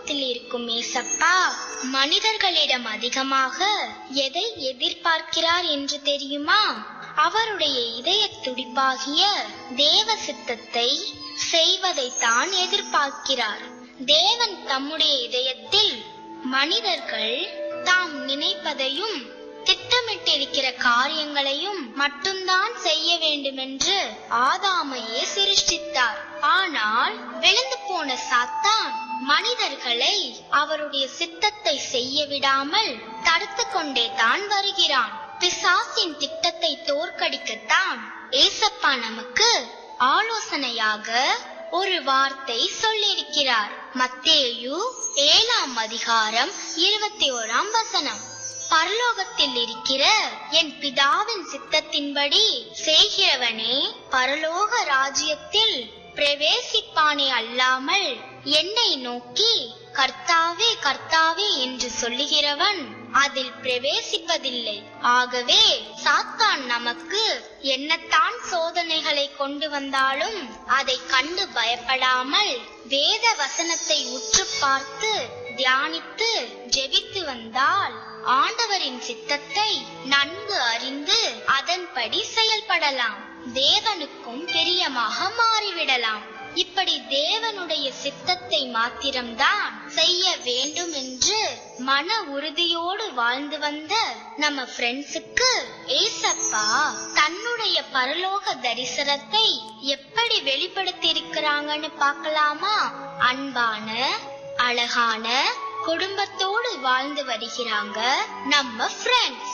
பரலோகத்தில் இருக்கும் ஏசப்பா மனிதர்களிடம் அதிகமாக எதை எதிர்பார்க்கிறார் என்று தெரியுமா அவருடைய இதய துடிப்பாகிய தேவ சித்தத்தை செய்வதைத்தான் எதிர்பார்க்கிறார் தேவன் தம்முடைய இதயத்தில் மனிதர்கள் தாம் நினைப்பதையும் திட்டமிட்டிருக்கிற காரியங்களையும் மட்டும்தான் செய்ய வேண்டுமென்று ஆதாமையே சிருஷ்டித்தார் ஆனால் விழுந்து போன சாத்தான் மனிதர்களை அவருடைய சித்தத்தை செய்ய விடாமல் தடுத்து கொண்டே தான் வருகிறான் பிசாசின் திட்டத்தை தோற்கடிக்கத்தான் ஏசப்பா நமக்கு ஆலோசனையாக ஒரு வார்த்தை சொல்லியிருக்கிறார் மத்தேயு ஏழாம் அதிகாரம் இருபத்தி ஓராம் வசனம் பரலோகத்தில் இருக்கிற என் பிதாவின் சித்தத்தின்படி செய்கிறவனே பரலோக ராஜ்யத்தில் பிரவேசிப்பானே அல்லாமல் என்னை நோக்கி கர்த்தாவே கர்த்தாவே என்று சொல்லுகிறவன் அதில் பிரவேசிப்பதில்லை ஆகவே சாத்தான் நமக்கு என்னத்தான் சோதனைகளை கொண்டு வந்தாலும் அதை கண்டு பயப்படாமல் வேத வசனத்தை உற்று பார்த்து தியானித்து ஜெபித்து வந்தால் ஆண்டவரின் சித்தத்தை நன்கு அறிந்து அதன்படி செயல்படலாம் தேவனுக்கும் பிரியமாக மாறிவிடலாம் இப்படி தேவனுடைய சித்தத்தை மாத்திரம்தான் செய்ய வேண்டும் என்று மன உறுதியோடு வாழ்ந்து வந்த நம்ம ஃப்ரெண்ட்ஸுக்கு ஏசப்பா தன்னுடைய பரலோக தரிசனத்தை எப்படி வெளிப்படுத்தி இருக்கிறாங்கன்னு பார்க்கலாமா அன்பான அழகான குடும்பத்தோடு வாழ்ந்து வருகிறாங்க நம்ம ஃப்ரெண்ட்ஸ்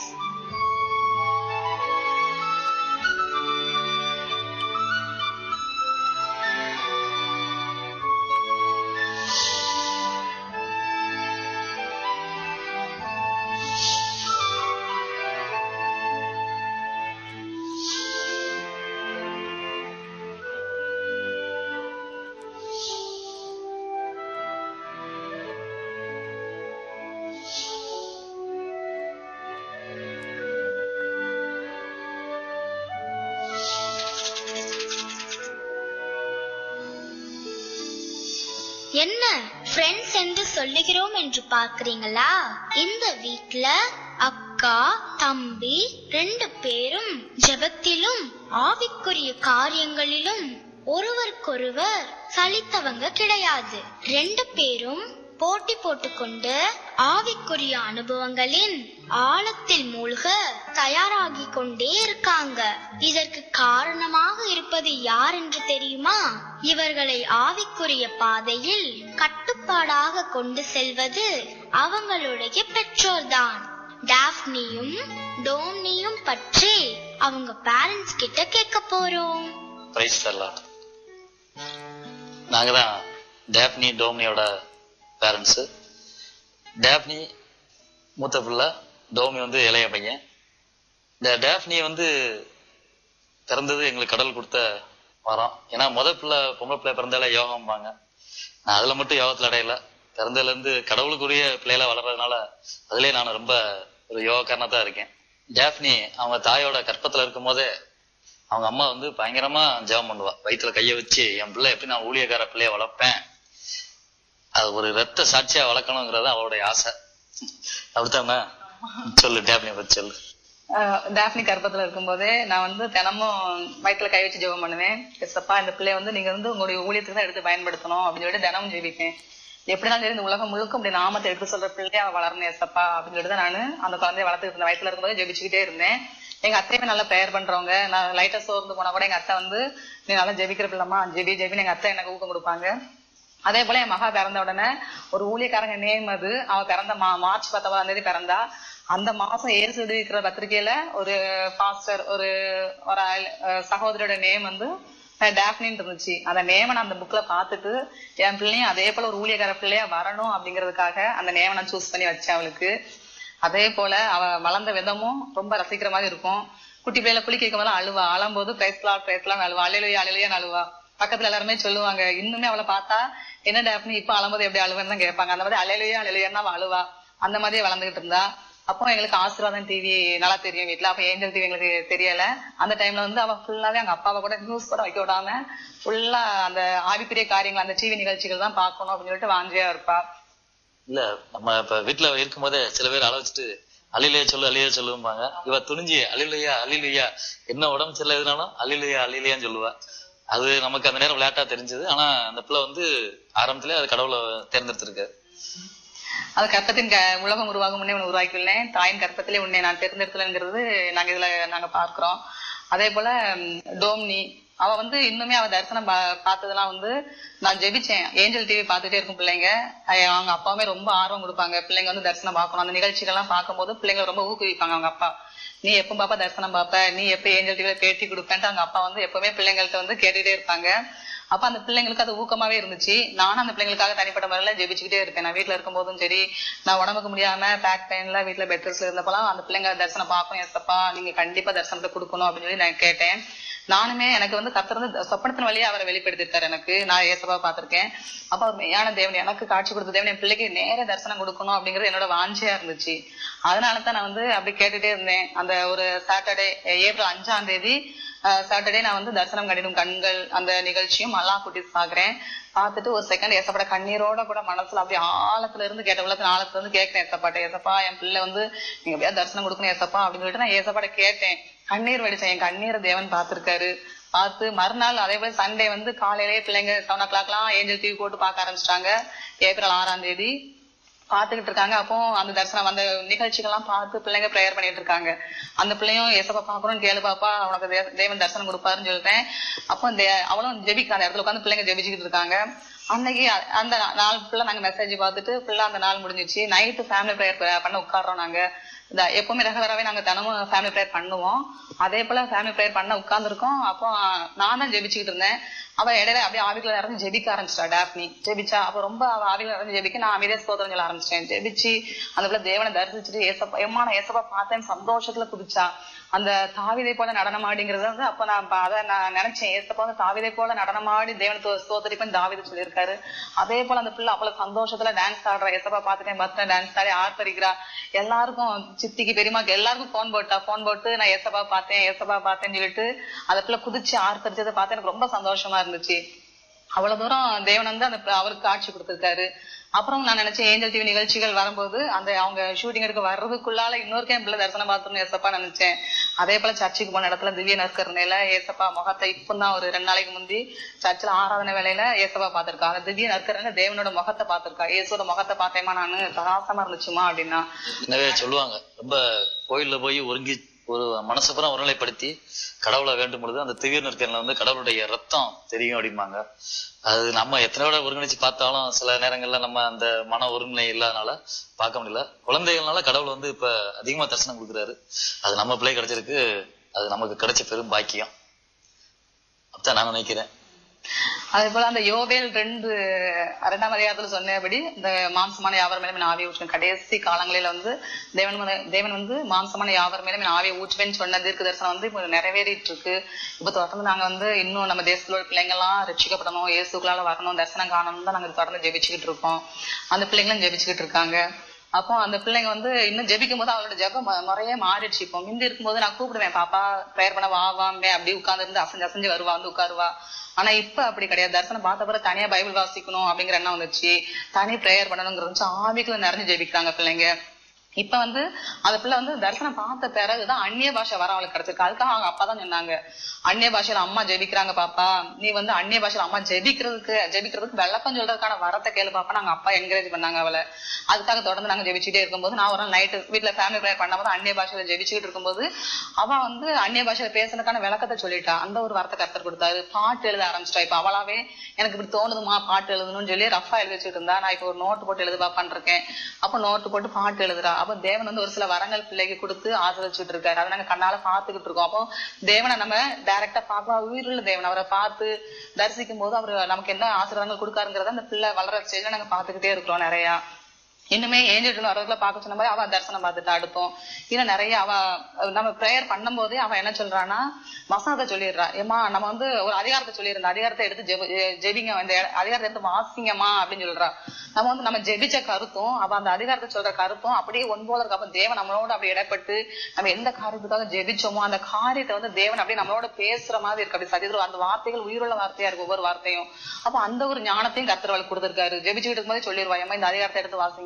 என்ன ஃப்ரெண்ட்ஸ் என்று சொல்லுகிறோம் என்று பார்க்கிறீங்களா இந்த வீட்ல அக்கா தம்பி ரெண்டு பேரும் ஜெபத்திலும் ஆவிக்குரிய காரியங்களிலும் ஒருவருக்கொருவர் சலித்தவங்க கிடையாது ரெண்டு பேரும் போட்டி போட்டுக்கொண்டு ஆவிக்குரிய அனுபவங்களின் ஆழத்தில் மூழ்க தயாராகி கொண்டே இருக்காங்க இதற்கு காரணமாக இருப்பது யார் என்று தெரியுமா இவர்களை ஆவிக்குரிய பாதையில் கட்டுப்பாடாக கொண்டு செல்வது அவங்களுடைய பெற்றோர்தான் டாஃப்னியும் டோம்னியும் பற்றி அவங்க பேரண்ட்ஸ் கிட்ட கேட்க போறோம் பிரைஸ் தரலாம் நாங்க தான் டேப்னி டோம்னியோட பேரண்ட்ஸு டேப்னி மூத்த பிள்ளை டோமி வந்து இளைய பையன் இந்த டேப்னி வந்து பிறந்தது எங்களுக்கு கடல் கொடுத்த வரம் ஏன்னா முத பிள்ளை பொம்பளை பிள்ளை பிறந்தாலே யோகம்பாங்க நான் அதுல மட்டும் யோகத்தில் அடையல பிறந்ததுல இருந்து கடவுளுக்குரிய பிள்ளையில வளர்றதுனால அதுலயே நான் ரொம்ப ஒரு யோகக்காரனா தான் இருக்கேன் டேப்னி அவங்க தாயோட கற்பத்துல இருக்கும் போதே அவங்க அம்மா வந்து பயங்கரமா ஜெபம் பண்ணுவா வயிற்றுல கைய வச்சு என் பிள்ளை எப்படி நான் ஊழியக்கார பிள்ளைய வளர்ப்பேன் அது ஒரு ரத்த சாட்சியா வளர்க்கணுங்கிறது அவளுடைய ஆசை அப்படித்தானே சொல்லு டேப்னியை பத்தி சொல்லு ஆஹ் டாஃப்னி கர்ப்பத்துல இருக்கும்போதே நான் வந்து தினமும் வயிற்றுல கை வச்சு ஜெபம் பண்ணுவேன் எஸ்ப்பா இந்த பிள்ளைய வந்து நீங்க வந்து உங்களுடைய ஊழியத்துக்கு தான் எடுத்து பயன்படுத்தணும் அப்படின்னு சொல்லிட்டு தினமும் ஜெபிப்பேன் எப்படினாலும் சரி இந்த உலகம் முழுக்க அப்படி நாமத்தை எடுத்து சொல்ற பிள்ளையா அவ வளரணும் எஸ்ப்பா அப்படின்னு சொல்லிட்டு தான் நான் அந்த குழந்தைய வளர்த்துக்கிட்டு இருந்தேன் வயிற்றுல இருக்கும்போது ஜெபிச்சுக்கிட்டே இருந்தேன் எங்க அத்தையுமே நல்லா ப்ரேயர் பண்றவங்க நான் லைட்டா சோர்ந்து போனா கூட எங்க அத்தை வந்து நீ நல்லா ஜெபிக்கிற பிள்ளைமா ஜெபி ஜெபின்னு எங்க அத்தை எனக்கு ஊக்கம் கொடுப்பாங்க அதே போல என் மகா பிறந்த உடனே ஒரு ஊழியக்காரங்க நேம் அது அவ பிறந்த மா மார்ச் பத்தொன்பதாம் தேதி பிறந்தா அந்த மாசம் ஏசு இருக்கிற பத்திரிக்கையில ஒரு பாஸ்டர் ஒரு ஒரு ஆள், அஹ் சகோதரியோட நேம் வந்து டேஃப்னின்னு இருந்துச்சு அந்த நேமை நான் அந்த புக்ல பார்த்துட்டு என் பிள்ளையும் அதே போல ஒரு ஊழியக்கார பிள்ளையா வரணும் அப்படிங்கிறதுக்காக அந்த நேமை நான் சூஸ் பண்ணி வச்சேன் அவளுக்கு அதே போல அவ வளர்ந்த விதமும் ரொம்ப ரசிக்கிற மாதிரி இருக்கும் குட்டி பிள்ளைல குளிக்க வைக்கும் போதெல்லாம் அழுவா அழும்போது பேசலாம் பேசலாம் அழுவா அலையிலையா அலையிலையா அழுவா பக்கத்துல எல்லாருமே சொல்லுவாங்க இன்னுமே அவளை பார்த்தா என்ன டேப்னு இப்ப அழும்போது எப்படி அழுவேன்னு தான் கேட்பாங்க அந்த மாதிரி அலையிலையா அலையிலையான்னு அவ அழுவா அந்த மாதிரியே வளர்ந்துகிட்டு இருந்தா அப்போ எங்களுக்கு ஆசீர்வாதம் டிவி நல்லா தெரியும் வீட்ல அப்ப ஏஞ்சல் டிவி எங்களுக்கு தெரியல அந்த டைம்ல வந்து அவ ஃபுல்லாவே அவங்க அப்பாவை கூட நியூஸ் கூட வைக்க விடாம ஃபுல்லா அந்த ஆவிக்குரிய காரியங்கள் அந்த டிவி நிகழ்ச்சிகள் தான் பார்க்கணும் அப்படின்னு சொல்லிட்டு வாஞ்சியா இருப்பா இல்ல நம்ம இப்ப வீட்டுல இருக்கும்போதே சில பேர் அள வச்சுட்டு அழிலையா சொல்லு அழிலையா சொல்லுவாங்க இவ துணிஞ்சு அழிலையா அழிலையா என்ன உடம்பு சரியில்லை எதுனாலும் அழிலையா அழிலையான்னு சொல்லுவா அது நமக்கு அந்த நேரம் விளையாட்டா தெரிஞ்சது ஆனா அந்த பிள்ளை வந்து ஆரம்பத்திலே அது கடவுளை தேர்ந்தெடுத்திருக்காரு அது கற்பத்தின் க உலகம் உருவாகும் முன்னே உன்னை உருவாக்கியுள்ளேன் தாயின் கற்பத்திலே உன்னை நான் தேர்ந்தெடுத்தலைங்கிறது நாங்க இதுல நாங்க பார்க்கிறோம் அதே போல ம், டோம்னி அவ வந்து இன்னுமே அவ தரிசனம் பா- பார்த்ததெல்லாம் வந்து நான் ஜெபிச்சேன் ஏஞ்சல் டிவி பார்த்துட்டே இருக்கும் பிள்ளைங்க அஹ் அவங்க அப்பாவுமே ரொம்ப ஆர்வம் கொடுப்பாங்க பிள்ளைங்க வந்து தரிசனம் பார்க்கணும் அந்த நிகழ்ச்சிகள்லாம் பார்க்கும்போது பிள்ளைங்க ரொம்ப ஊக்குவிப்பாங்க அவங்க அப்பா நீ எப்ப பாப்பா தரிசனம் பாப்ப நீ எப்ப ஏஞ்சல் டிவில பேட்டி கொடுப்பேன்ட்டு அவங்க அப்பா வந்து எப்பவுமே பிள்ளைங்கள்ட்ட வந்து கேட்டுட்டே இருப்பாங்க அப்ப அந்த பிள்ளைங்களுக்கு அது ஊக்கமாவே இருந்துச்சு நானும் அந்த பிள்ளைங்களுக்காக தனிப்பட்ட முறையில ஜெபிச்சுக்கிட்டே இருப்பேன் நான் வீட்டுல இருக்கும் போதும் சரி நான் உடம்புக்கு முடியாம பேக் பெயின்ல வீட்டுல பெட் ரெஸ்ட்ல இருந்தப்பலாம் அந்த பிள்ளைங்க தரிசனம் பார்க்கணும் எஸ்ப்பா நீங்க கண்டிப்பா தரிசனத்தை கொடுக்கணும் அப்படின்னு சொல்லி நான் கேட்டேன் நானுமே எனக்கு வந்து கர்த்தர் வந்து சொப்பனத்தின் வழியா அவரை வெளிப்படுத்திருக்காரு எனக்கு நான் ஏசப்பா பார்த்திருக்கேன் அப்ப அவர் மெய்யான தேவன் எனக்கு காட்சி கொடுத்த தேவன் என் பிள்ளைக்கு நேர தரிசனம் கொடுக்கணும் அப்படிங்கிறது என்னோட வாஞ்சையா இருந்துச்சு அதனால தான் நான் வந்து அப்படி கேட்டுட்டே இருந்தேன் அந்த ஒரு சாட்டர்டே ஏப்ரல் அஞ்சாம் தேதி சாட்டர்டே நான் வந்து தரிசனம் கண்டிடும் கண்கள் அந்த நிகழ்ச்சியும் மல்லா குட்டிஸ் பாக்குறேன் பார்த்துட்டு ஒரு செகண்ட் ஏசப்பட கண்ணீரோட கூட மனசுல அப்படியே ஆழத்துல இருந்து கேட்ட உள்ளத்துல ஆழத்துல இருந்து கேட்கிறேன் ஏசப்பாட்ட ஏசப்பா என் பிள்ளை வந்து நீங்க எப்படியா தரிசனம் கொடுக்கணும் ஏசப்பா அப்படின்னு சொல்லிட்டு நான் ஏசப்பாட்ட கேட்டேன் கண்ணீர் வடிச்சேன் என் கண்ணீரை தேவன் பார்த்திருக்காரு பார்த்து மறுநாள் அதே போல சண்டே வந்து காலையிலேயே பிள்ளைங்க செவன் ஓ கிளாக்லாம் ஏஞ்சல் டிவி போட்டு பார்க்க ஆரம்பிச்சிட்டாங்க ஏப்ரல் ஆறாம் தேதி பாத்துக்கிட்டு இருக்காங்க அப்போ அந்த தரிசனம் அந்த நிகழ்ச்சிகள்லாம் பார்த்து பிள்ளைங்க ப்ரேயர் பண்ணிட்டு இருக்காங்க அந்த பிள்ளையும் ஏசப்பா பாக்குறோம் கேளு பாப்பா உனக்கு தே- தேவன் தரிசனம் கொடுப்பாருன்னு சொல்லிட்டேன் அப்போ தே- அவளும் ஜெபிக்க அந்த இடத்துல உட்காந்து பிள்ளைங்க ஜெபிச்சுக்கிட்டு இருக்காங்க அன்னைக்கு அ- அந்த நா- நாள் ஃபுல்லா நாங்க மெசேஜ் பார்த்துட்டு ஃபுல்லா அந்த நாள் முடிஞ்சிச்சு நைட்டு ஃபேமிலி ப்ரேயர் பண்ண உட்கார்றோம் நாங்க இந்த எப்பவுமே ரெகுலராகவே நாங்க தினமும் ஃபேமிலி ப்ரேயர் பண்ணுவோம் அதே போல ஃபேமிலி ப்ரேயர் பண்ண உட்கார்ந்துருக்கோம் அப்போ நான் தான் ஜெபிச்சுக்கிட்டு இருந்தேன் அவ இடையில அப்படியே ஆவிக்குள்ள இறங்கி ஜெபிக்க ஆரம்பிச்சிட்டா டேப்னி ஜெபிச்சா அப்ப ரொம்ப அவ ஆவிக்குள்ள இறங்கி ஜெபிக்க நான் அமைதியா ஸ்தோத்திரம் சொல்ல ஆரம்பிச்சிட்டேன் ஜெபிச்சு அந்த பிள்ளை தேவனை தரிசிச்சுட்டு ஏசப்பா எம்மா நான் ஏசப்பா பார்த்தேன் சந்தோஷத்துல குதிச்சா அந்த தாவிதை போல நடனமாடிங்கிறது வந்து அப்ப நான் ப- அத நான் நினைச்சேன் ஏசப்பா வந்து தாவிதை போல நடனமாடி தேவனை தோ- ஸ்தோத்தரிப்பேன் தாவித சொல்லியிருக்காரு அதே போல அந்த பிள்ளை அவ்வளவு சந்தோஷத்துல டான்ஸ் ஆடுறா ஏசப்பா பார்த்துட்டேன் பார்த்துட்டேன் டான்ஸ் ஆடி ஆர்ப்பரிக்கிறா எல்லாருக்கும் சித்திக்கு பெரியமாக்கு எல்லாருக்கும் போன் போட்டா போன் போட்டு நான் ஏசப்பா பார்த்தேன் ஏசப்பா பார்த்தேன்னு சொல்லிட்டு அந்த பிள்ளை குதிச்சு ஆர்ப்பரிச்சதை பார்த்து எனக்கு ரொம்ப சந்தோஷமா இருந்துச்சு அவ்வளவு தூரம் தேவன் வந்து அந்த ப- அவருக்கு காட்சி கொடுத்திருக்காரு அப்புறம் நான் நினைச்சேன் ஏஞ்சல் டிவி நிகழ்ச்சிகள் வரும்போது அந்த அவங்க ஷூட்டிங் எடுக்க வர்றதுக்குள்ளால இன்னொருக்கே என் பிள்ளை தரிசனம் பார்த்துன்னு ஏசப்பா நினைச்சேன் அதே போல சர்ச்சுக்கு போன இடத்துல திவ்ய நற்கருணையில ஏசப்பா முகத்தை இப்பதான் ஒரு ரெண்டு நாளைக்கு முந்தி சர்ச்சில் ஆராதனை வேலையில ஏசப்பா பார்த்திருக்கா அந்த திவ்ய நற்கருணையில தேவனோட முகத்தை பார்த்திருக்கா இயேசுவோட முகத்தை பார்த்தேமா நானு பிரகாசமா இருந்துச்சுமா அப்படின்னா எனவே சொல்லுவாங்க ரொம்ப கோயில்ல போய் ஒருங்கி ஒரு மனசப்புறம் ஒருநிலைப்படுத்தி கடவுளை வேண்டும் பொழுது அந்த திவ்ய நற்கரில் வந்து கடவுளுடைய ரத்தம் தெரியும் அப்படிம்பாங்க அது நம்ம எத்தனை விட ஒருங்கிணைச்சு பார்த்தாலும் சில நேரங்கள்ல நம்ம அந்த மன ஒருங்கிணை இல்லாதனால பார்க்க முடியல குழந்தைகள்னால கடவுள் வந்து இப்ப அதிகமா தரிசனம் கொடுக்குறாரு அது நம்ம பிள்ளை கிடைச்சிருக்கு அது நமக்கு கிடைச்ச பெரும் பாக்கியம் அப்படிதான் நான் நினைக்கிறேன் அதே போல அந்த யோவேல் ரெண்டு இரண்டாம் அதிகாரத்துல சொன்னபடி இந்த மாம்சமான யாவர் மேலும் நான் ஆவியை ஊற்றுவேன் கடைசி காலங்களில வந்து தேவன் வந்து- தேவன் வந்து மாம்சமான யாவர் மேலும் நான் ஆவியை ஊற்றுவேன்னு சொன்ன தீர்க்க தரிசனம் வந்து இப்போ நிறைவேறிட்டு இருக்கு இப்ப தொடர்ந்து நாங்க வந்து இன்னும் நம்ம தேசத்துல உள்ள பிள்ளைங்க எல்லாம் ரட்சிக்கப்படணும் இயேசுக்களால வரணும் தரிசனம் காணணும் தான் நாங்க தொடர்ந்து ஜெபிச்சுக்கிட்டு இருக்கோம் அந்த பிள்ளைங்களும் ஜெபிச்சுக்கிட்டு இருக்காங்க அப்போ அந்த பிள்ளைங்க வந்து இன்னும் ஜெபிக்கும் போது அவளோட ஜெபம் மு- முறையே மாறிடுச்சு இப்போ முந்தி இருக்கும்போது நான் கூப்பிடுவேன் பாப்பா ப்ரேயர் பண்ண வா வாம்பே அப்படியே உட்கார்ந்து இருந்து அசைஞ்சு அசைஞ்சு வருவா வந்து உட்காருவா ஆனா இப்ப அப்படி கிடையாது தரிசனம் பார்த்த பிறகு தனியா பைபிள் வாசிக்கணும் அப்படிங்கிற எண்ணம் வந்துச்சு தனி ப்ரேயர் பண்ணணுங்கிறது வந்துச்சு ஆவிக்குள்ள நிறைஞ்சு ஜெபிக்கிறாங்க பிள்ளைங்க இப்ப வந்து அந்த பிள்ளை வந்து தரிசனம் பார்த்த பிறகுதான் அந்நிய பாஷை வர அவளுக்கு கிடைச்சிருக்கு அதுக்காக அவங்க அப்பா தான் சொன்னாங்க அந்நிய பாஷையில அம்மா ஜெபிக்கிறாங்க பாப்பா நீ வந்து அந்நிய பாஷையில அம்மா ஜெபிக்கிறதுக்கு ஜெபிக்கிறதுக்கு விளக்கம் சொல்றதுக்கான வரத்தை கேளு பாப்பா நாங்க அப்பா என்கரேஜ் பண்ணாங்க அவளை அதுக்காக தொடர்ந்து நாங்க ஜெபிச்சுட்டே இருக்கும்போது நான் ஒரு நாள் நைட்டு வீட்டுல ஃபேமிலி ப்ரேயர் பண்ணும்போது அந்நிய பாஷையில ஜெபிச்சுட்டு இருக்கும்போது அவ வந்து அந்நிய பாஷையில பேசுறதுக்கான விளக்கத்தை சொல்லிட்டா அந்த ஒரு வார்த்தை கருத்தர் கொடுத்தாரு பாட்டு எழுத ஆரம்பிச்சிட்டா இப்ப அவளாவே எனக்கு இப்படி தோணுதுமா பாட்டு எழுதணும்னு சொல்லி ரஃபா எழுதி வச்சுட்டு இருந்தா நான் இப்ப ஒரு நோட்டு போட்டு எழுதுவா பண்றேன் அப்ப நோட்டு போட்டு பாட்டு எழுதுறா அப்ப தேவன் வந்து ஒரு சில வரங்கள் பிள்ளைக்கு கொடுத்து ஆதரிச்சுட்டு இருக்காரு அதை நாங்க கண்ணால பாத்துக்கிட்டு இருக்கோம் அப்போ தேவனை நம்ம டைரக்டா பார்க்கலாம் உயிருள்ள தேவன் அவரை பார்த்து தரிசிக்கும் போது அவர் நமக்கு என்ன ஆசீர்வாதங்கள் கொடுக்காருங்கிறத அந்த பிள்ளை வளர ஸ்டேஜ்ல நாங்க பாத்துக்கிட்டே இருக்கிறோம் நிறைய இன்னுமே ஏஞ்சல் வரதுல பார்க்க சொன்ன மாதிரி அவ தரிசனம் பார்த்துட்டு அடுத்தோம் இன்னும் நிறைய அவ நம்ம ப்ரேயர் பண்ணும் போதே அவ என்ன சொல்றான்னா வசனத்தை சொல்லிடுறா ஏமா நம்ம வந்து ஒரு அதிகாரத்தை சொல்லியிருந்தா அதிகாரத்தை எடுத்து ஜெப- ஜெ- ஜெபிங்க இந்த அதிகாரத்தை எடுத்து வாசிங்கம்மா அப்படின்னு சொல்றா நம்ம வந்து நம்ம ஜெபிச்ச கருத்தும் அவ அந்த அதிகாரத்தை சொல்ற கருத்தும் அப்படியே ஒன்போல இருக்கு அப்ப தேவன் நம்மளோட அப்படி இடப்பட்டு நம்ம எந்த காரியத்துக்காக ஜெபிச்சோமோ அந்த காரியத்தை வந்து தேவன் அப்படியே நம்மளோட பேசுற மாதிரி இருக்கு அப்படி சதிர அந்த வார்த்தைகள் உயிருள்ள வார்த்தையா இருக்கு ஒவ்வொரு வார்த்தையும் அப்ப அந்த ஒரு ஞானத்தையும் கர்த்தர் அவளுக்கு கொடுத்திருக்காரு ஜெபிச்சுக்கிட்டு இருக்கும்போது சொல்லிடுவா ஏமா இந்த அதிகாரத்தை எடுத்து வாசிங்க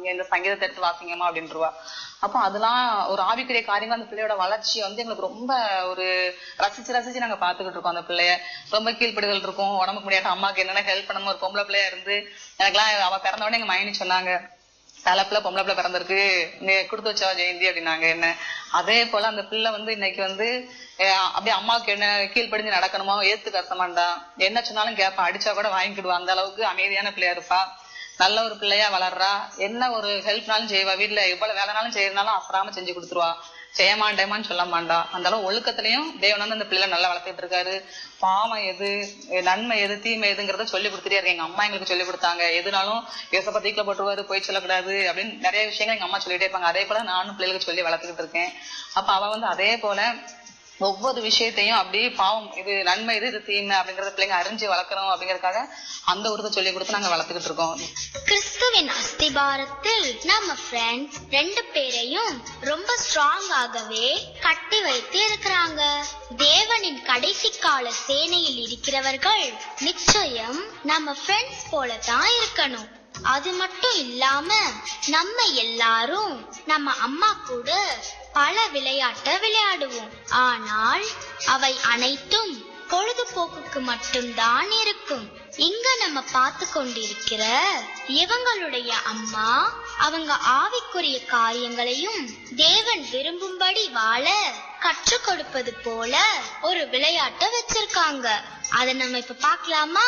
வாசிங்க இந்த சங்கீதத்தை எடுத்து வாசிங்கம்மா அப்படின்றவா அப்போ அதெல்லாம் ஒரு ஆவிக்குரிய காரியங்கள் அந்த பிள்ளையோட வளர்ச்சி வந்து எங்களுக்கு ரொம்ப ஒரு ரசிச்சு ரசிச்சு நாங்க பாத்துக்கிட்டு இருக்கோம் அந்த பிள்ளைய ரொம்ப கீழ்ப்படுதல் இருக்கும் உடம்புக்கு முடியாத அம்மாக்கு என்னென்ன ஹெல்ப் பண்ணணும் ஒரு பொம்பளை பிள்ளையா இருந்து எனக்கெல்லாம் அவ பிறந்த உடனே எங்க மைனி சொன்னாங்க தலைப்புல பொம்பளை பிள்ளை பிறந்திருக்கு நீ கொடுத்து வச்சா ஜெயந்தி அப்படின்னாங்க என்ன அதே போல அந்த பிள்ளை வந்து இன்னைக்கு வந்து அஹ் அப்படியே அம்மாவுக்கு என்ன கீழ்ப்படிஞ்சு நடக்கணுமோ ஏத்து கசமாண்டா என்ன சொன்னாலும் கேட்பா அடிச்சா கூட வாங்கிக்கிடுவா அந்த அளவுக்கு அமைதியான பிள்ளையா இருப்பா நல்ல ஒரு பிள்ளையா வளர்றா என்ன ஒரு ஹெல்ப்னாலும் செய்வா வீட்டுல எவ்வளவு வேலைனாலும் செய்யறதுனாலும் அசராம செஞ்சு கொடுத்துருவா செய்ய மாட்டேமான்னு சொல்ல மாட்டா அந்த அளவு ஒழுக்கத்திலையும் தேவன் வந்து அந்த பிள்ளை நல்லா வளர்த்துட்டு இருக்காரு பாவம் எது எ- நன்மை எது தீமை எதுங்கிறத சொல்லி கொடுத்துட்டே இருக்கு எங்க அம்மா எங்களுக்கு சொல்லி கொடுத்தாங்க எதுனாலும் யோசப்பா தீக்கில போட்டுருவாரு போய் சொல்லக்கூடாது அப்படின்னு நிறைய விஷயங்கள் எங்க அம்மா சொல்லிட்டே இருப்பாங்க அதே போல நானும் பிள்ளைகளுக்கு சொல்லி வளர்த்துக்கிட்டு இருக்கேன் அப்ப அவ வந்து அதே போல ஒவ்வொரு விஷயத்தையும் அப்படியே பாவம் இது நன்மை இது இது தீமை அப்படிங்கறத பிள்ளைங்க அறிஞ்சு வளர்க்கணும் அப்படிங்கறதுக்காக அந்த உருத்தை சொல்லி கொடுத்து நாங்க வளர்த்துக்கிட்டு இருக்கோம் கிறிஸ்துவின் அஸ்திபாரத்தில் நம்ம ஃப்ரெண்ட்ஸ் ரெண்டு பேரையும் ரொம்ப ஸ்ட்ராங்காகவே கட்டி வைத்து இருக்கிறாங்க தேவனின் கடைசி கால சேனையில் இருக்கிறவர்கள் நிச்சயம் நம்ம ஃப்ரெண்ட்ஸ் போல தான் இருக்கணும் அது மட்டும் இல்லாம நம்ம எல்லாரும் நம்ம அம்மா கூட பல விளையாட்ட விளையாடுவோம் ஆனால் அவை அனைத்தும் பொழுதுபோக்குக்கு மட்டும்தான் இருக்கும் இங்க நம்ம பார்த்து கொண்டிருக்கிற இவங்களுடைய அம்மா அவங்க ஆவிக்குரிய காரியங்களையும் தேவன் விரும்பும்படி வாழ கற்றுக் கொடுப்பது போல ஒரு விளையாட்டை வச்சிருக்காங்க அதை நம்ம இப்ப பார்க்கலாமா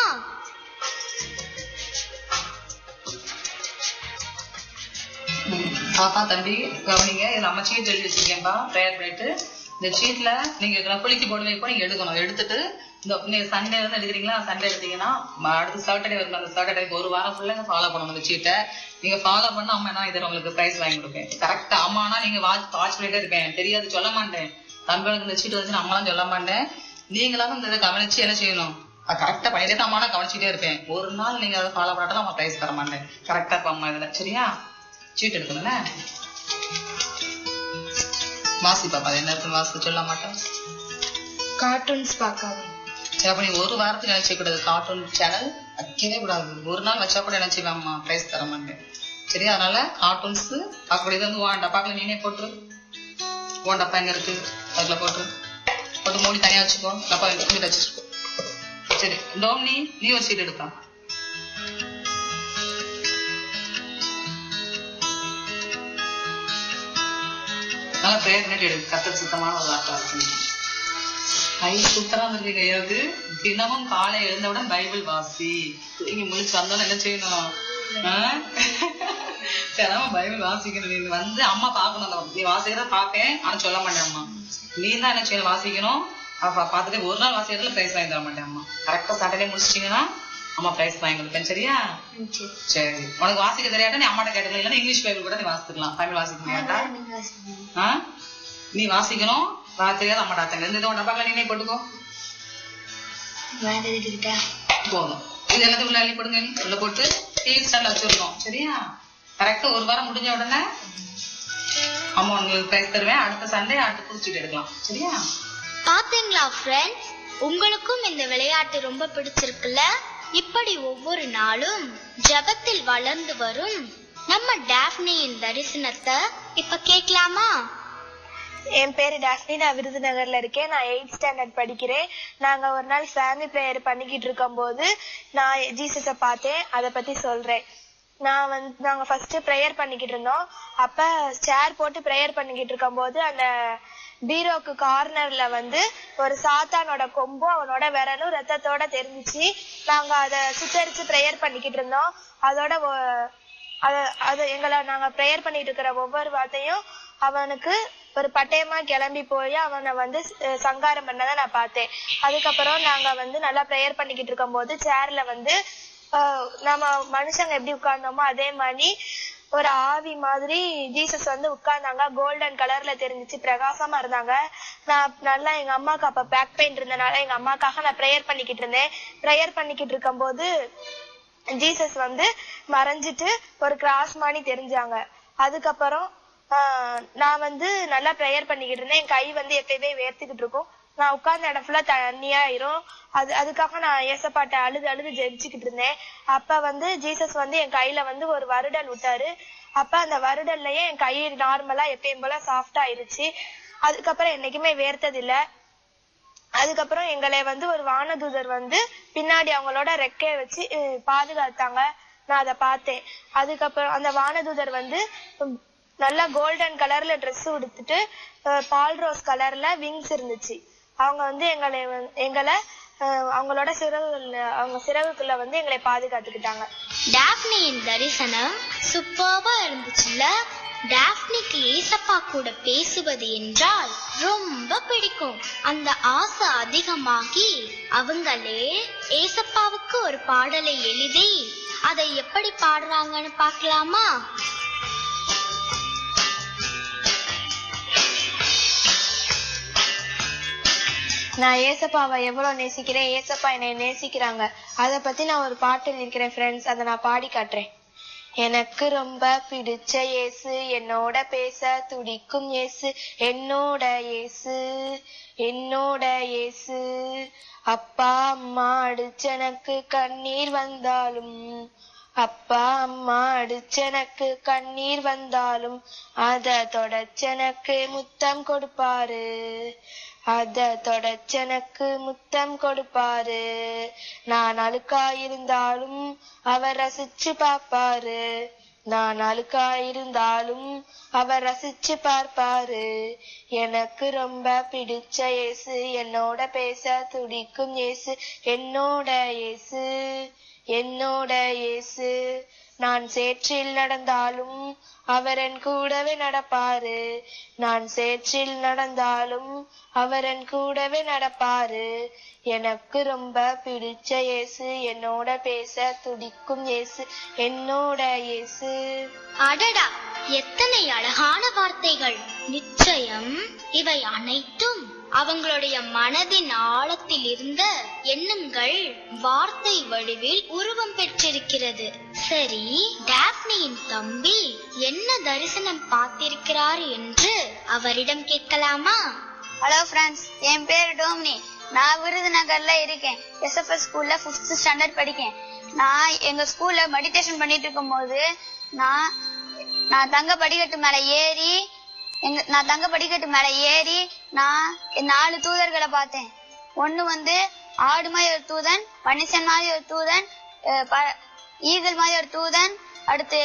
பாப்பா தம்பி கவனிங்க இதுல நம்ம சீட் எழுதி வச்சிருக்கேன்பா ப்ரேயர் பண்ணிட்டு இந்த சீட்ல நீங்க இதுல குளிக்கு போடுவே இப்போ நீங்க எடுக்கணும் எடுத்துட்டு இந்த நீங்க சண்டே வந்து எடுக்கிறீங்களா சண்டே எடுத்தீங்கன்னா ம- அடுத்து சாட்டர்டே வரும் அந்த சாட்டர்டே ஒரு வாரம் ஃபுல்லா ஃபாலோ பண்ணணும் இந்த சீட்டை நீங்க ஃபாலோ பண்ண அம்மா என்ன இதில் உங்களுக்கு பிரைஸ் வாங்கி கொடுப்பேன் கரெக்டா அம்மானா நீங்க வாட்ச் வாட்ச் பண்ணிட்டே இருப்பேன் தெரியாது சொல்ல மாட்டேன் தம்பிகளுக்கு இந்த சீட் வந்து அம்மாலாம் சொல்ல மாட்டேன் நீங்களாவது இந்த இதை கவனிச்சு என்ன செய்யணும் கரெக்டா பண்ணிட்டே தான் அம்மா நான் கவனிச்சுட்டே இருப்பேன் ஒரு நாள் நீங்க அதை ஃபாலோ பண்ணாதான் அம்மா பிரைஸ் தர மாட்டேன் கரெக்டா இருப்பா அம்மா இதுல சரியா சீட் எடுக்கணும்ல வாசி பாப்பா அது என்ன இருக்குன்னு வாசி சொல்ல மாட்டோம் கார்ட்டூன்ஸ் பார்க்காத சரி அப்ப நீ ஒரு வாரத்துக்கு நினைச்ச கூடாது கார்ட்டூன் சேனல் வைக்கவே கூடாது ஒரு நாள் வச்சா கூட நினைச்சுவேன் அம்மா பிரைஸ் தர மாட்டேன் சரியா அதனால கார்ட்டூன்ஸ் பார்க்கக்கூடியது வந்து உன் டப்பாக்குல நீனே போட்டுரு உன் டப்பா எங்க இருக்கு அதுல போட்டுரு போட்டு மூடி தனியா வச்சுக்கோ டப்பா இங்கிட்ட வச்சுக்கோ சரி டோம்னி நீ ஒரு சீட் எடுப்பா நல்லா ப்ரேயர் பண்ணிட்டு எடு கத்தர் சுத்தமான ஒரு வார்த்தை இருக்கு ஐ சூப்பரா வந்திருக்கு கையாவது தினமும் காலை எழுந்தவுடன் பைபிள் வாசி நீங்க முழிச்சு வந்தாலும் என்ன செய்யணும் ஆ? தினமும் பைபிள் வாசிக்கணும் நீ வந்து அம்மா பாக்கணும் அந்த நீ வாசிக்கிறத பாப்பேன் ஆனா சொல்ல மாட்டேன் அம்மா நீ தான் என்ன செய்யணும் வாசிக்கணும் அப்ப பாத்துட்டு ஒரு நாள் வாசிக்கிறதுல பிரைஸ் வாங்கி தர மாட்டேன் அம்மா கரெக்டா சாட்டர்டே முடிச்சிட்டீங்கன்னா அம்மா பிரைஸ் வாங்கி கொடுப்பேன் சரியா சரி உனக்கு வாசிக்க தெரியாட்டா நீ அம்மாட்ட கேட்டுக்கலாம் இல்லைன்னா இங்கிலீஷ் பைபிள் கூட நீ வாசிக்கலாம் தமிழ் வாசிக்க முடியாட்டா ஆ? நீ வாசிக்கணும் வா- தெரியாத அம்மாடா தங்க இந்த இதோட டப்பாக்களை நீனே போட்டுக்கோ வேற எதுக்கிட்ட போதும் இது எல்லாத்தையும் உள்ள அள்ளி போடுங்க நீ. உள்ள போட்டு டிவி ஸ்டாண்ட்ல வச்சிருக்கோம் சரியா கரெக்டா ஒரு வாரம் முடிஞ்ச உடனே அம்மா உங்களுக்கு பிரைஸ் தருவேன் அடுத்த சண்டே அடுத்து புடிச்சிட்டு எடுக்கலாம் சரியா பாத்தீங்களா ஃப்ரெண்ட்ஸ் உங்களுக்கும் இந்த விளையாட்டு ரொம்ப பிடிச்சிருக்குல்ல இப்படி ஒவ்வொரு நாளும் ஜெபத்தில் வளர்ந்து வரும் நம்ம டாஃப்னியின் தரிசனத்தை இப்ப கேட்கலாமா என் பேரு டாஸ்னி நான் விருதுநகர்ல இருக்கேன் நான் எயிட் ஸ்டாண்டர்ட் படிக்கிறேன் நாங்க ஒரு நாள் ஃபேமிலி ப்ரேயர் பண்ணிக்கிட்டு இருக்கும்போது நான் ஜீசஸ பார்த்தேன் அதை பத்தி சொல்றேன் நான் வந்து நாங்க ஃபர்ஸ்ட் ப்ரேயர் பண்ணிக்கிட்டு இருந்தோம் அப்ப சேர் போட்டு ப்ரேயர் பண்ணிக்கிட்டு இருக்கும்போது அந்த பீரோக்கு கார்னர்ல வந்து ஒரு சாத்தானோட கொம்பும் அவனோட விரலும் ரத்தத்தோட தெரிஞ்சுச்சு நாங்க அதை சுத்தரிச்சு ப்ரேயர் பண்ணிக்கிட்டு இருந்தோம் அதோட ஒ- அத அத எங்களை நாங்க ப்ரேயர் பண்ணிட்டு இருக்கிற ஒவ்வொரு வார்த்தையும் அவனுக்கு ஒரு பட்டயமா கிளம்பி போய் அவனை வந்து அஹ், சங்காரம் பண்ணதை நான் பார்த்தேன் அதுக்கப்புறம் நாங்க வந்து நல்லா ப்ரேயர் பண்ணிக்கிட்டு இருக்கும்போது சேர்ல வந்து அஹ், நம்ம மனுஷங்க எப்படி உட்கார்ந்தோமோ அதே மாதிரி ஒரு ஆவி மாதிரி ஜீசஸ் வந்து உட்கார்ந்தாங்க கோல்டன் கலர்ல தெரிஞ்சுச்சு பிரகாசமா இருந்தாங்க நான் நல்லா எங்க அம்மாக்கு அப்ப பேக் பெயின் இருந்தனால எங்க அம்மாக்காக நான் ப்ரேயர் பண்ணிக்கிட்டு இருந்தேன் ப்ரேயர் பண்ணிக்கிட்டு இருக்கும்போது ஜீசஸ் வந்து மறைஞ்சிட்டு ஒரு கிராஸ் மாதிரி தெரிஞ்சாங்க அதுக்கப்புறம் ஆஹ், நான் வந்து நல்லா ப்ரேயர் பண்ணிக்கிட்டு இருந்தேன் என் கை வந்து எப்பயுமே வேர்த்துக்கிட்டு இருக்கும் நான் உட்கார்ந்த இடம் ஃபுல்லா தண்ணியாயிரும் அது அதுக்காக நான் ஏசப்பாட்ட அழுது அழுது ஜெபிச்சுக்கிட்டு இருந்தேன் அப்ப வந்து ஜீசஸ் வந்து என் கையில வந்து ஒரு வருடல் விட்டாரு அப்ப அந்த வருடல்லையே என் கை நார்மலா எப்பயும் போல சாஃப்ட் ஆயிருச்சு அதுக்கப்புறம் என்னைக்குமே வேர்த்தது இல்ல அதுக்கப்புறம் எங்களை வந்து ஒரு வானதூதர் வந்து பின்னாடி அவங்களோட ரெக்கைய வச்சு அஹ், பாதுகாத்தாங்க நான் அதை பார்த்தேன் அதுக்கப்புறம் அந்த வானதூதர் வந்து உம், நல்லா கோல்டன் கலர்ல Dress உடுத்துட்டு அஹ், பால் ரோஸ் கலர்ல விங்ஸ் இருந்துச்சு அவங்க வந்து எங்களை வந்து- எங்களை அஹ், அவங்களோட சிறகுல அவங்க சிறகுக்குள்ள வந்து எங்களை பாதுகாத்துக்கிட்டாங்க டாப்னியின் தரிசனம் சூப்பர்பா இருந்துச்சுல்ல டாப்னிக்கு ஏசப்பா கூட பேசுவது என்றால் ரொம்ப பிடிக்கும் அந்த ஆசை அதிகமாகி அவங்களே ஏசப்பாவுக்கு ஒரு பாடலை எழுதி அதை எப்படி பாடுறாங்கன்னு பார்க்கலாமா நான் ஏசப்பாவை எவ்வளவு நேசிக்கிறேன் ஏசப்பா என்னை நேசிக்கிறாங்க அத பத்தி நான் ஒரு பாட்டு எழுதியிருக்கிறேன் ஃப்ரெண்ட்ஸ் அதை நான் பாடி காட்டுறேன் எனக்கு ரொம்ப பிடிச்ச இயேசு என்னோட பேச துடிக்கும் இயேசு என்னோட இயேசு என்னோட இயேசு அப்பா அம்மா அடிச்சனக்கு கண்ணீர் வந்தாலும் அப்பா அம்மா அடிச்சனக்கு கண்ணீர் வந்தாலும் அத தொடச்சனக்கு முத்தம் கொடுப்பாரு அத தொடச்சனக்கு முத்தம் கொடுப்பாரு நான் அழுக்கா இருந்தாலும் அவர் ரசிச்சு பார்ப்பாரு நான் அழுக்கா இருந்தாலும் அவர் ரசிச்சு பார்ப்பாரு எனக்கு ரொம்ப பிடிச்ச இயேசு என்னோட பேச துடிக்கும் இயேசு என்னோட இயேசு என்னோட இயேசு நான் சேற்றில் நடந்தாலும் அவர் என் கூடவே நடப்பாரு நான் சேற்றில் நடந்தாலும் அவர் என் கூடவே நடப்பாரு எனக்கு ரொம்ப பிடிச்ச இயேசு என்னோட பேச துடிக்கும் இயேசு என்னோட இயேசு அடடா எத்தனை அழகான வார்த்தைகள் நிச்சயம் இவை அனைத்தும் அவங்களுடைய மனதின் ஆழத்தில் இருந்த எண்ணங்கள் வார்த்தை வடிவில் உருவம் பெற்றிருக்கிறது சரி டாப்னியின் தம்பி என்ன தரிசனம் பார்த்திருக்கிறார் என்று அவரிடம் கேட்கலாமா ஹலோ ஃப்ரெண்ட்ஸ் என் பேர் டோமினி நான் விருதுநகர்ல இருக்கேன் எஸ்எஃப்எஸ் ஸ்கூல்ல ஃபிஃப்த் ஸ்டாண்டர்ட் படிக்கேன் நான் எங்க ஸ்கூல்ல மெடிடேஷன் பண்ணிட்டு இருக்கும்போது நான் நான் தங்க படிக்கட்டு மேல ஏறி எங்க நான் தங்க படிக்கட்டு மேல ஏறி நான் நாலு தூதர்களை பார்த்தேன் ஒண்ணு வந்து ஆடு மாதிரி ஒரு தூதன் மனுஷன் மாதிரி ஒரு தூதன் அஹ் ப- ஈகிள் மாதிரி ஒரு தூதன் அடுத்து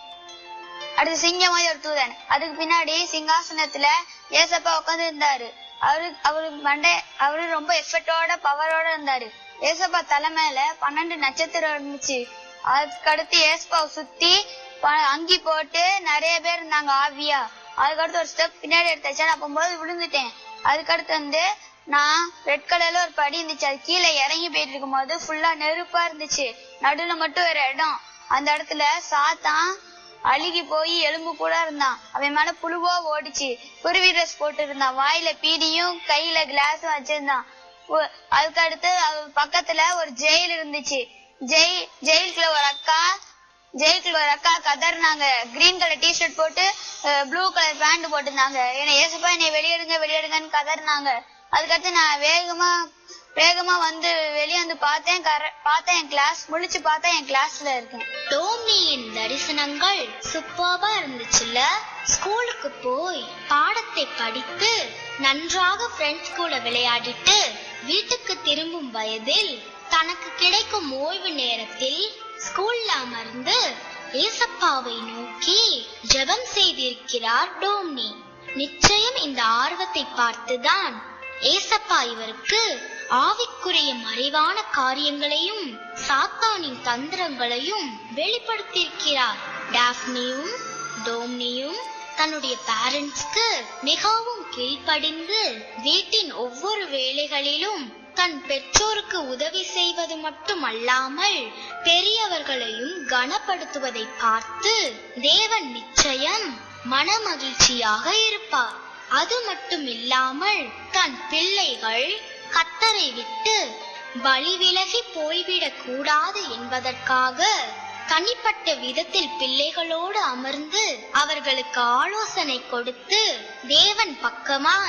அடுத்து சிங்கம் மாதிரி ஒரு தூதன் அதுக்கு பின்னாடி சிங்காசனத்துல ஏசப்பா உட்கார்ந்து இருந்தாரு அவரு அவரு மண்டை அவரு ரொம்ப எஃபர்ட்டோட பவரோட இருந்தாரு ஏசப்பா தலை மேல பன்னெண்டு நட்சத்திரம் இருந்துச்சு அதுக்கடுத்து ஏசப்பாவை சுத்தி ப- அங்கி போட்டு நிறைய பேர் இருந்தாங்க ஆவியா அதுக்கடுத்து ஒரு ஸ்டெப் பின்னாடி எடுத்தாச்சு நான் போகும்போது விழுந்துட்டேன் அதுக்கடுத்து வந்து நான் ரெட் கலர்ல ஒரு படி இருந்துச்சு அது கீழே இறங்கி போயிட்டு இருக்கும்போது ஃபுல்லா நெருப்பா இருந்துச்சு நடுவுல மட்டும் ஒரு இடம் அந்த இடத்துல சாத்தான் அழுகி போய் எலும்பு கூட இருந்தான் அவன் மேல புழுவோ ஓடிச்சு குருவி ட்ரெஸ் போட்டு இருந்தான் வாயில பீடியும் கையில கிளாஸும் வச்சிருந்தான் ஒ- அதுக்கு அடுத்து அவ பக்கத்துல ஒரு ஜெயில் இருந்துச்சு ஜெயில் ஜெயிலுக்குள்ள ஒரு அக்கா ஜெயிலுக்குள்ள ஒரு அக்கா கதறினாங்க கிரீன் கலர் டிஷர்ட் போட்டு ப்ளூ கலர் பேண்ட் போட்டிருந்தாங்க என்னை ஏசப்பா என்னை வெளியெடுங்க வெளியெடுங்கன்னு கதறினாங்க அதுக்கடுத்து நான் வேகமா வேகமா வந்து வெளியே வந்து பார்த்தேன் கர- பார்த்தேன் என் கிளாஸ் முழிச்சு பார்த்தேன் என் கிளாஸ்ல இருக்கேன் டோமியின் தரிசனங்கள் சூப்பர்பா இருந்துச்சுல்ல ஸ்கூலுக்கு போய் பாடத்தை படித்து நன்றாக ஃப்ரெண்ட்ஸ் கூட விளையாடிட்டு வீட்டுக்கு திரும்பும் வயதில் தனக்கு கிடைக்கும் ஓய்வு நேரத்தில் ஸ்கூல்ல அமர்ந்து ஏசப்பாவை நோக்கி ஜெபம் செய்திருக்கிறார் டோம்னி நிச்சயம் இந்த ஆர்வத்தை பார்த்துதான் ஏசப்பா இவருக்கு ஆவிக்குரிய மறைவான காரியங்களையும் சாத்தானின் தந்திரங்களையும் வெளிப்படுத்தியிருக்கிறார் டாப்னியும் டோம்னியும் தன்னுடைய பேரண்ட்ஸ்க்கு மிகவும் கீழ்ப்படிந்து வீட்டின் ஒவ்வொரு வேலைகளிலும் தன் பெற்றோருக்கு உதவி செய்வது மட்டுமல்லாமல் பெரியவர்களையும் கனப்படுத்துவதை பார்த்து தேவன் நிச்சயம் மனமகிழ்ச்சியாக இருப்பார் அது மட்டும் இல்லாமல் தன் பிள்ளைகள் கத்தரை விட்டு பலி விலகி போய்விடக் கூடாது என்பதற்காக தனிப்பட்ட விதத்தில் பிள்ளைகளோடு அமர்ந்து அவர்களுக்கு ஆலோசனை கொடுத்து தேவன் பக்கமாய்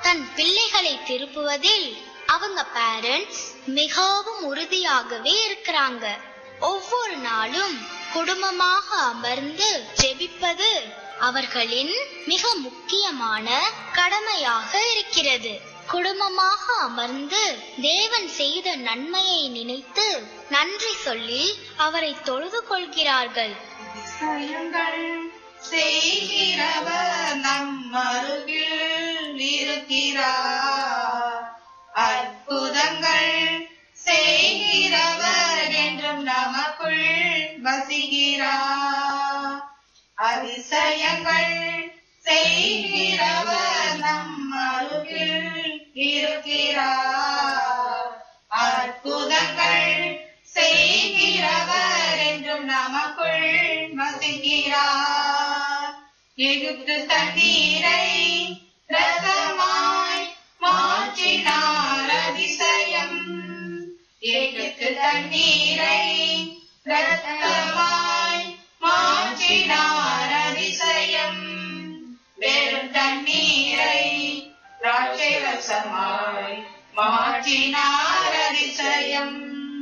தன் பிள்ளைகளை திருப்புவதில் அவங்க பேரண்ட்ஸ் மிகவும் உறுதியாகவே இருக்கிறாங்க ஒவ்வொரு நாளும் குடும்பமாக அமர்ந்து ஜெபிப்பது அவர்களின் மிக முக்கியமான கடமையாக இருக்கிறது குடும்பமாக அமர்ந்து தேவன் செய்த நன்மையை நினைத்து நன்றி சொல்லி அவரை தொழுது கொள்கிறார்கள் அதிசயங்கள் செய்கிறவர் நம் அருகில் இருக்கிறார் அற்புதங்கள் செய்கிறவர் என்றும் நமக்குள் வசிக்கிறார் அதிசயங்கள் செய்கிறவர் நம் அருகில் இருக்கிறார் அற்புதங்கள் செய்கிறவர் என்றும் நமக்குள் வசிக்கிறார் எகிப்து தண்ணீரை ரசமாய் மாற்றினார் அதிசயம் எகிப்து தண்ணீரை ரத்தமாய் மாற்றினார் அதிசயம் வெறும் தண்ணீரை திராட்சை ரசமாய் மாற்றினார் அதிசயம்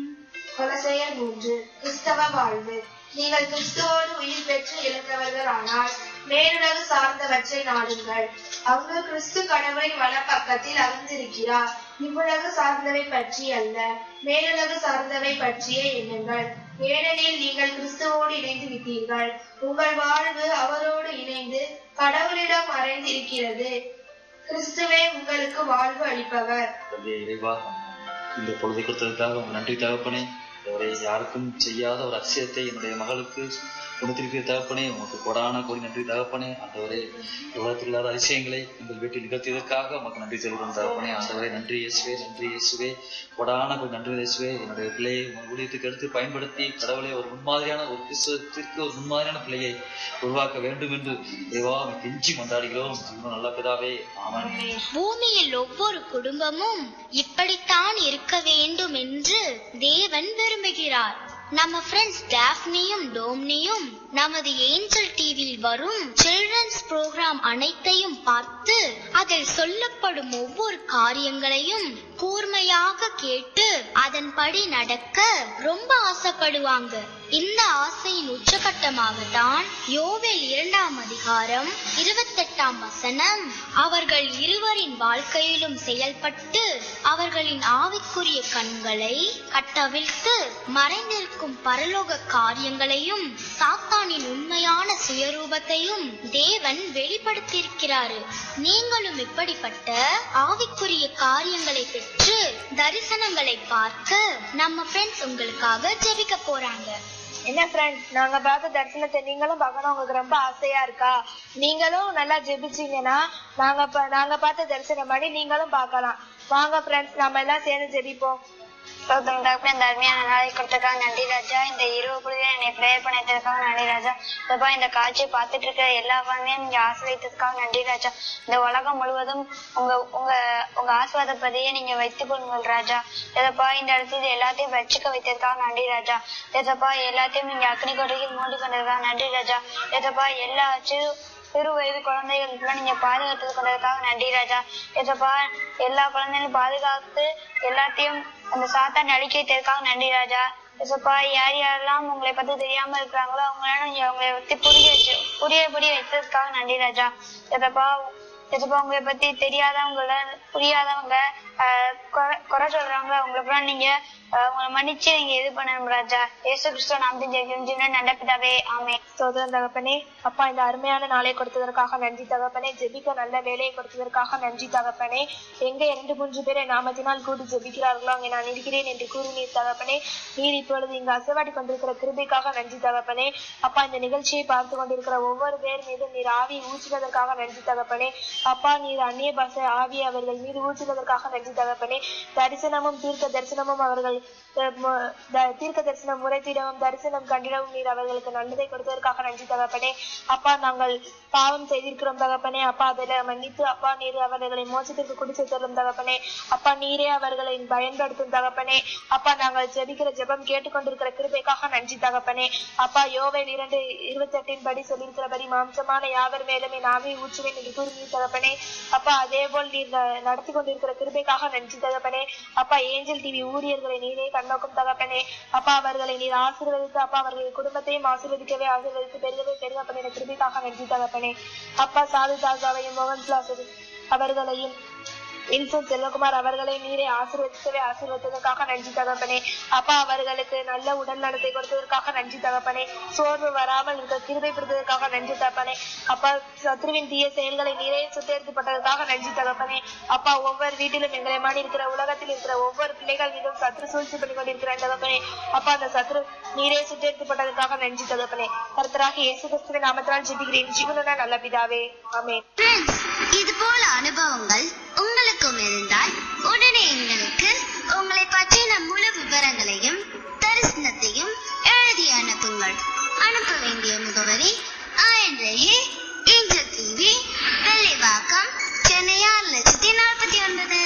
கொலசையர் மூன்று கிறிஸ்தவ வாழ்வு நீங்கள் கிறிஸ்துவோடு உயிர் பெற்று எழுந்தவர்களானால் மேலுலகு சார்ந்தவற்றை நாடுங்கள் அங்கு கிறிஸ்து கடவுளின் வலப்பக்கத்தில் அமர்ந்திருக்கிறார் இவ்வுலகு சார்ந்தவை பற்றி அல்ல மேலுலகு சார்ந்தவை பற்றியே எண்ணுங்கள் ஏனெனில் நீங்கள் கிறிஸ்துவோடு இணைந்து விட்டீர்கள் உங்கள் வாழ்வு அவரோடு இணைந்து கடவுளிடம் மறைந்திருக்கிறது கிறிஸ்துவே உங்களுக்கு வாழ்வு அளிப்பவர் தந்தை இறைவா இந்த பொழுதை கொடுத்ததற்காக உங்க நன்றி தகப்பனே அவரை யாருக்கும் செய்யாத ஒரு அதிசயத்தை என்னுடைய மகளுக்கு உணர்த்திருக்கிற தகப்பனே உமக்கு கொடான கோடி நன்றி தகப்பனே ஆண்டவரே உலகத்தில் இல்லாத அதிசயங்களை எங்கள் வீட்டில் நிகழ்த்தியதற்காக உமக்கு நன்றி செலுத்தும் தகப்பனே ஆண்டவரே நன்றி இயேசுவே நன்றி இயேசுவே கொடான கோடி நன்றி இயேசுவே என்னுடைய பிள்ளையை உங்கள் ஊழியத்துக்கு எடுத்து பயன்படுத்தி கடவுளை ஒரு முன்மாதிரியான ஒரு கிறிஸ்துவத்திற்கு ஒரு முன்மாதிரியான பிள்ளையை உருவாக்க வேண்டும் என்று தேவா உம்மை கெஞ்சி மன்றாடுகிறோம் ஜீவன நல்ல பிதாவே ஆமென் பூமியில் ஒவ்வொரு குடும்பமும் இப்படித்தான் இருக்க வேண்டும் என்று தேவன் விரும்புகிறார் நம்ம ஃப்ரெண்ட்ஸ் டாஃப்னியும் டோம்னியும் நமது ஏஞ்சல் டிவியில் வரும் சில்ட்ரன்ஸ் ப்ரோக்ராம் அனைத்தையும் பார்த்து அதில் சொல்லப்படும் ஒவ்வொரு காரியங்களையும் கூர்மையாக கேட்டு அதன்படி நடக்க ரொம்ப ஆசைப்படுவாங்க இந்த ஆசையின் உச்சகட்டமாக தான் யோவேல் இரண்டாம் அதிகாரம் இருபத்தெட்டாம் வசனம் அவர்கள் இருவரின் வாழ்க்கையிலும் செயல்பட்டு அவர்களின் ஆவிக்குரிய கண்களை கட்டவிழ்த்து மறைந்திருக்கும் பரலோக காரியங்களையும் சாத்தானின் உண்மையான சுயரூபத்தையும் தேவன் வெளிப்படுத்தியிருக்கிறாரு நீங்களும் இப்படிப்பட்ட ஆவிக்குரிய காரியங்களை பெற்று தரிசனங்களை பார்க்க நம்ம ஃப்ரெண்ட்ஸ் உங்களுக்காக ஜெபிக்க போறாங்க என்ன ஃப்ரெண்ட்ஸ் நாங்க பார்த்த தரிசனத்தை நீங்களும் பார்க்கணும் உங்களுக்கு ரொம்ப ஆசையா இருக்கா நீங்களும் நல்லா ஜெபிச்சீங்கன்னா நாங்க ப- நாங்க பார்த்த தரிசனம் மாதிரி நீங்களும் பார்க்கலாம் வாங்க ஃப்ரெண்ட்ஸ் நாம எல்லாம் சேர்ந்து ஜெபிப்போம் சோதம் தகப்பன் இந்த அருமையான நாளை கொடுத்ததுக்காக நன்றி ராஜா இந்த இரவு பொழுது என்னை ப்ரேயர் பண்ணதுக்காக நன்றி ராஜா இதப்பா இந்த காட்சியை பார்த்துட்டு இருக்கிற எல்லா குழந்தையும் நீங்க ஆசிரியத்துக்காக நன்றி ராஜா இந்த உலகம் முழுவதும் உங்க உங்க உங்க ஆசிர்வாதப்பதியை நீங்க வைத்துக் கொள்ளுங்கள் ராஜா இதப்பா இந்த இடத்துல எல்லாத்தையும் வச்சுக்க வைத்ததுக்காக நன்றி ராஜா இதப்பா எல்லாத்தையும் நீங்க அக்னி கொடையில் மூடி கொண்டதுக்காக நன்றி ராஜா இதப்பா எல்லா சிறு சிறு வயது குழந்தைகளுக்குலாம் நீங்க பாதுகாத்து கொண்டதுக்காக நன்றி ராஜா ஏசப்பா எல்லா குழந்தைகளையும் பாதுகாத்து எல்லாத்தையும் அந்த சாத்தான் அழிக்க வைத்ததுக்காக நன்றி ராஜா ஏசப்பா யார் யாரெல்லாம் உங்களை பத்தி தெரியாம இருக்கிறாங்களோ அவங்களால நீங்க அவங்களை பத்தி புரிய வச்சு புரியபடி வைத்ததுக்காக நன்றி ராஜா ஏசப்பா ஏசப்பா உங்களை பத்தி தெரியாதவங்கள புரியாதவங்க ஆஹ் குறை- குறை சொல்றவங்க அவங்களுக்குலாம் நீங்க ஆஹ் உங்களை மன்னிச்சு நீங்க இது பண்ணணும் ராஜா ஏசு கிறிஸ்துவ நாமத்தின் ஜெயிக்கும் நல்ல பிதாவே ஆமே சோதரன் தகப்பனே அப்பா இந்த அருமையான நாளை கொடுத்ததற்காக நன்றி தகப்பனே ஜெபிக்க நல்ல வேலையை கொடுத்ததற்காக நன்றி தகப்பனே எங்க இரண்டு மூன்று பேரை நாமத்தினால் கூடி ஜெபிக்கிறார்களோ அங்கே நான் இருக்கிறேன் என்று கூறினீர் தகப்பனே நீர் இப்பொழுது இங்கு அசைவாடி கொண்டிருக்கிற கிருபைக்காக நன்றி தகப்பனே அப்பா இந்த நிகழ்ச்சியை பார்த்து கொண்டிருக்கிற ஒவ்வொரு பேர் மீதும் நீர் ஆவி ஊற்றுவதற்காக நன்றி தகப்பனே அப்பா நீர் அந்நிய பாஷை ஆவி அவர்கள் மீது ஊற்றுவதற்காக நன்றி தகப்பனே தரிசனமும் தீர்க்க தரிசனமும் அவர்கள் அஹ், மு- த- தீர்க்க தரிசனம் முறைத்திடவும் தரிசனம் கண்டிடவும் நீர் அவர்களுக்கு நல்லதை கொடுத்ததற்காக நன்றி தகப்பனே அப்பா நாங்கள் பாவம் செய்திருக்கிறோம் தகப்பனே அப்பா அதில் மன்னித்து அப்பா நீர் அவர்களை மோசத்திற்கு குடிச்சு தரும் தகப்பனே அப்பா நீரே அவர்களை பயன்படுத்தும் தகப்பனே அப்பா நாங்கள் ஜெபிக்கிற ஜெபம் கேட்டுக்கொண்டிருக்கிற கிருபைக்காக நன்றி தகப்பனே அப்பா யோவேல் இரண்டு இருபத்தி எட்டின் படி சொல்லியிருக்கிறபடி மாம்சமான யாவர் மேலும் என் ஆவியை ஊற்றுவேன் என்று கூறி தகப்பனே அப்பா அதே போல் நீர் ந- நடத்தி கொண்டிருக்கிற கிருபைக்காக நன்றி தகப்பனே அப்பா ஏஞ்சல் டிவி ஊழியர்களை நீரே கண்ணோக்கும் தகப்பனே அப்பா அவர்களை நீர் ஆசீர்வதித்து அப்பா அவர்கள் குடும்பத்தையும் ஆசீர்வதிக்கவே ஆசீர்வதித்து பெருகவே பெருக பண்ணின கிருபைக்காக நன்றி தகப்பனே அப்பா சாது தாசாவையும் மோகன் சுலாசரி அவர்களையும் வின்சென்ட் செல்வகுமார் அவர்களை நீரே ஆசீர்வதிக்கவே ஆசீர்வதித்ததற்காக நன்றி தகப்பனே அப்பா அவர்களுக்கு நல்ல உடல் நலத்தை கொடுத்ததற்காக நன்றி தகப்பனே சோர்வு வராமல் இருக்க கிருபை கொடுத்ததற்காக நன்றி தகப்பனே அப்பா சத்ருவின் தீய செயல்களை நீரே சுத்தரிக்கப்பட்டதற்காக நன்றி தகப்பனே அப்பா ஒவ்வொரு வீட்டிலும் எங்களை மாதிரி இருக்கிற உலகத்தில் இருக்கிற ஒவ்வொரு பிள்ளைகள் மீதும் சத்ரு சூழ்ச்சி பண்ணி கொண்டிருக்கிற தகப்பனே அப்பா அந்த சத்ரு நீரே சுத்தரிக்கப்பட்டதற்காக நன்றி தகப்பனே கர்த்தராக இயேசு கிறிஸ்துவின் நாமத்தினால் ஜெபிக்கிறேன் ஜீவனுள்ள நல்ல பிதாவே ஆமென் ஃப்ரெண்ட்ஸ் இது போல அனுபவங்கள் உங்களுக்கும் இருந்தால் உடனே எங்களுக்கு உங்களை பற்றின முழு விவரங்களையும் தரிசனத்தையும் எழுதி அனுப்புங்கள் அனுப்ப வேண்டிய முகவரி ஆயன்றையே ஏஞ்சல் டிவி வெள்ளிவாக்கம் சென்னை ஆறு லட்சத்தி நாற்பத்தி ஒன்பது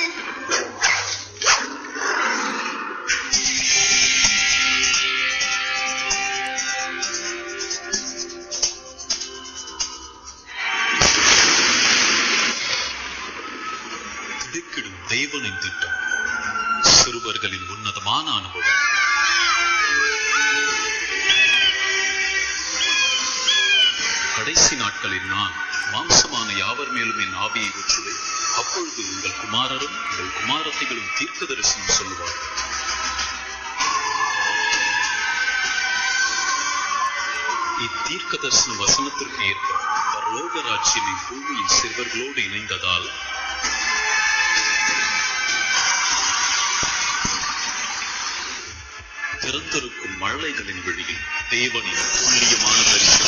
திடுக்கிடும் தேவனின் திட்டம் சிறுவர்களின் உன்னதமான அனுபவம் கடைசி நாட்களில் நான் மாம்சமான யாவர் மேலும் என் ஆவியை ஊற்றுவேன் அப்பொழுது உங்கள் குமாரரும் உங்கள் குமாரத்திகளும் தீர்க்க தரிசனம் சொல்லுவார்கள் இத்தீர்க்க தரிசன வசனத்திற்கு ஏற்ப பரலோக ராட்சியம் பூமியின் சிறுவர்களோடு இணைந்ததால் திறந்திருக்கும் மழலைகளின் வழியில் தேவனின் துல்லியமான தரிசனம்